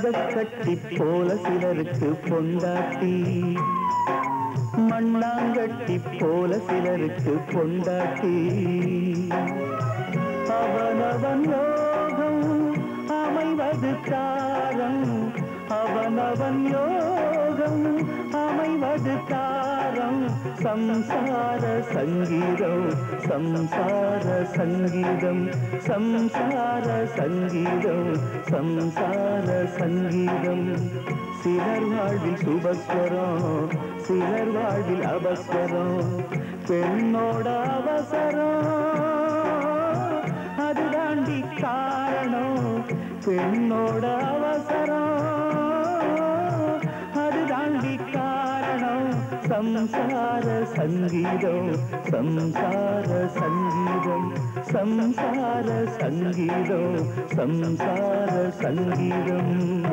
மதக்கட்டி போல சிலருக்கு பொண்டாட்டி மண்ணாங்கட்டி போல சிலருக்கு பொண்டாட்டி அவனவன் யோகம் அமைவது தாரம் அவனவன் யோகம் அமைவது தாரம் சம்சார சங்கீதம் சம்சார சங்கீதம் சம்சார சங்கீதம் சம்சார சங்கீதம் சிலர் வாழ்வில் சுபஸ்வரம் சிலர் வாழ்வில் அபஸ்வரம் பெண்ணோட அவசரம் அது தாண்டி காரணம் பெண்ணோட அவசரம் அது தாண்டி காரணம் சம்சார சங்கீதம் சம்சார சங்கீதம் சம்சார சங்கீதம் சம்சார சங்கீதம்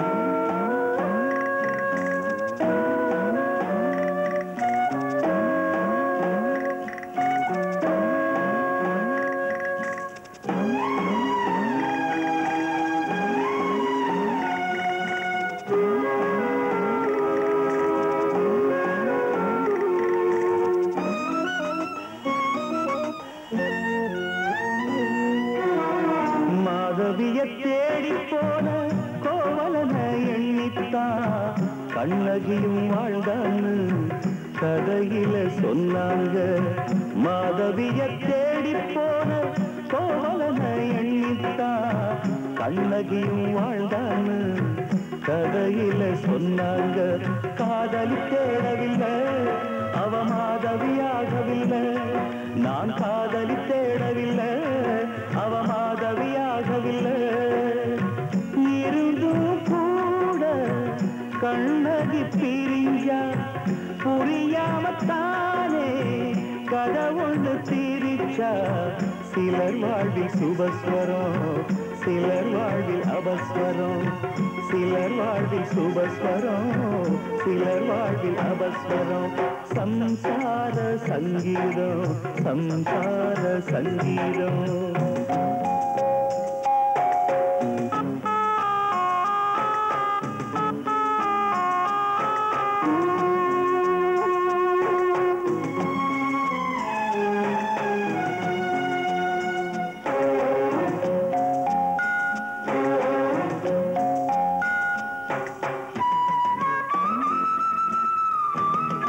மாதவிய தேடி போன கோவலன எண்ணித்தான் கண்ணகியும் வாழ்ந்தான்னு கதையில சொன்னாங்க மாதவிய தேடி போன கோவலன எண்ணித்தான் கண்ணகியும் வாழ்ந்தான்னு கதையில சொன்னாங்க காதலி தேடவில்லை அவ மாதவியாகவில்லை நான் காதலி தேடவில்லை அவ மாதவியாகவில்லை இருந்தும் கூட கண்ணகி பிரிஞ்சா புரியாமத்தானே கதை ஒன்று திரிச்சா சிலர் வாழ்வில் சுபஸ்வரம் சிலர் வாழ்வில் அபஸ்வரம் சிலர் வாழ்வில் சுபஸ்வரம் சிலர் வாழ்வில் அபஸ்வரம் சம்சார சங்கீதம் சம்சார சங்கீதம்